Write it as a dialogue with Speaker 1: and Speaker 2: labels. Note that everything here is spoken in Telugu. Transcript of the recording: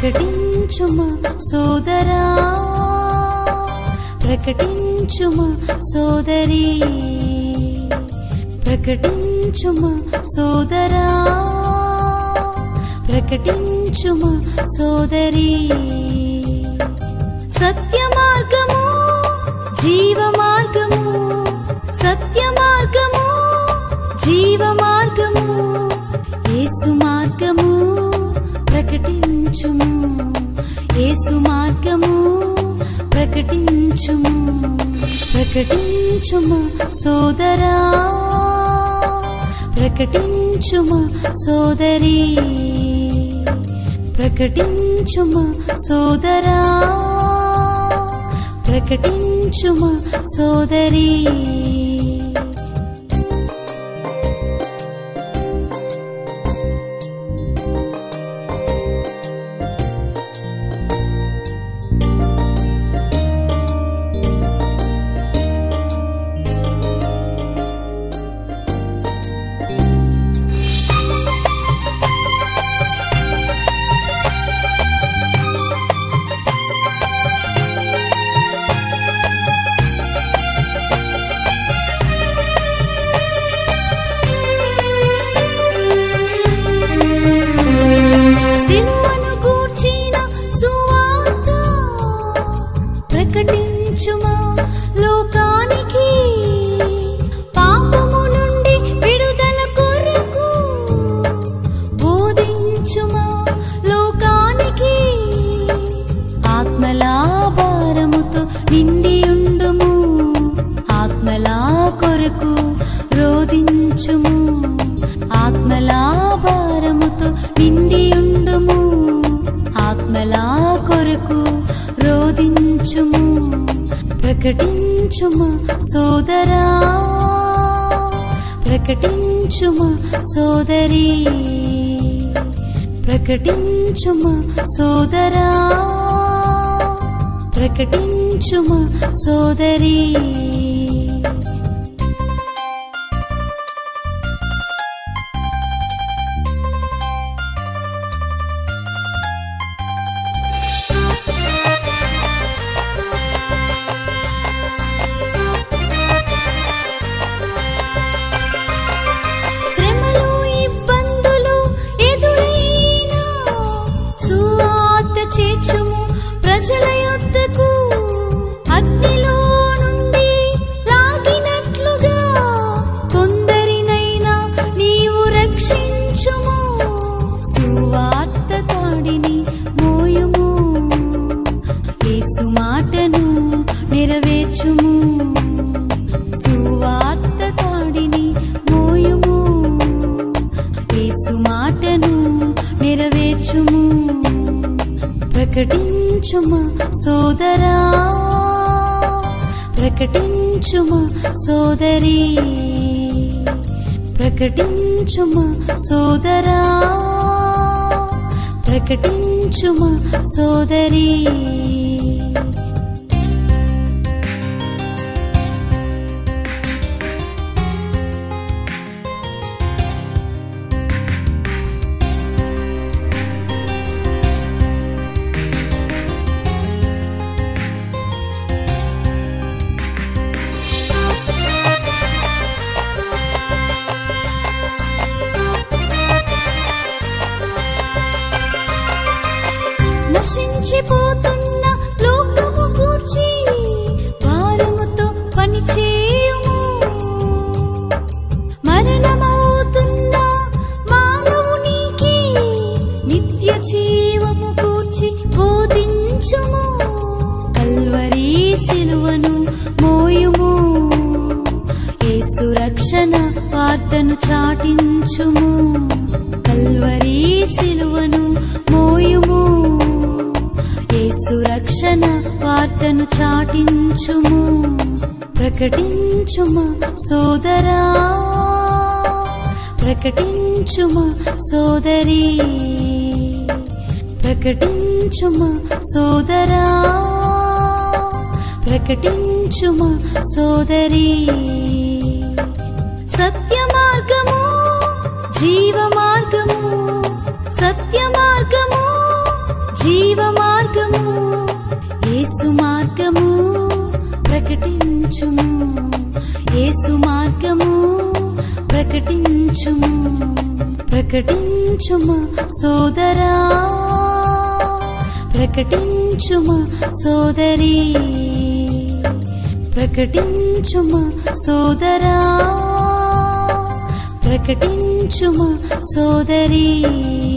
Speaker 1: ప్రకటించుమా సోదరా ప్రకటించుమా సోదరి ప్రకటించుమా సోదరా ప్రకటించుమా సోదరి సత్య మార్గము జీవ మార్గము సత్య మార్గము జీవ మార్గము యేసు మార్గము ప్రకటించుము యేసు మార్గము ప్రకటించుము ప్రకటించుము సోదరా ప్రకటించుము సోదరి ప్రకటించుము సోదరా ప్రకటించుము సోదరి సిలువను గూర్చిన సువార్త ప్రకటించుమా లోకానికి పాపము నుండి విడుదల కొరకు బోధించుమా లోకానికి ఆత్మలా భారముతో నిండి ఉండుము ఆత్మలా కొరకు రోధించుము ఆత్మలా భారముతో నిండి ఉండుము ఆత్మలా కొరకు రోధించుము ప్రకటించుమా సోదరా ప్రకటించుమా సోదరి ప్రకటించుమా సోదరా ప్రకటించుమా సోదరి శ్రమలు ఇబ్బందులు ఎదురైనా సువార్త చేర్చుము ప్రజల యొద్దకు అగ్నిలో నుండి లాగినట్లుగా కొందరినైనా నీవు రక్షించుము సువార్త తాడిని మోయుము యేసు మాటను నెరవేర్చుము సువార్త తాడిని మోయుము యేసు మాటను నెరవేర్చుము ప్రకటించుమా సోదరా ప్రకటించుమా సోదరి ప్రకటించుమా సోదరా ప్రకటించుమా సోదరి నశించిపోతున్న లోకము కూర్చి భారముతో పని చేయుము మరణమవుతున్న మానవునికి నిత్య జీవము కూర్చి బోధించుము కల్వరి సిలువను మోయుము యేసు రక్షణ వార్తను చాటించుము కల్వరి సిలువను మోయుము యేసు రక్షణ వార్తను చాటించుము ప్రకటించుమా సోదరా ప్రకటించుమా సోదరి ప్రకటించుమా సోదరా ప్రకటించుమా సోదరి సత్య మార్గము జీవ మార్గము సత్య మార్గము జీవ మార్గము యేసు మార్గము ప్రకటించుము యేసు మార్గము ప్రకటించుము ప్రకటించుమా సోదరా ప్రకటించుమా సోదరి ప్రకటించుమా సోదరా ప్రకటించుమా సోదరి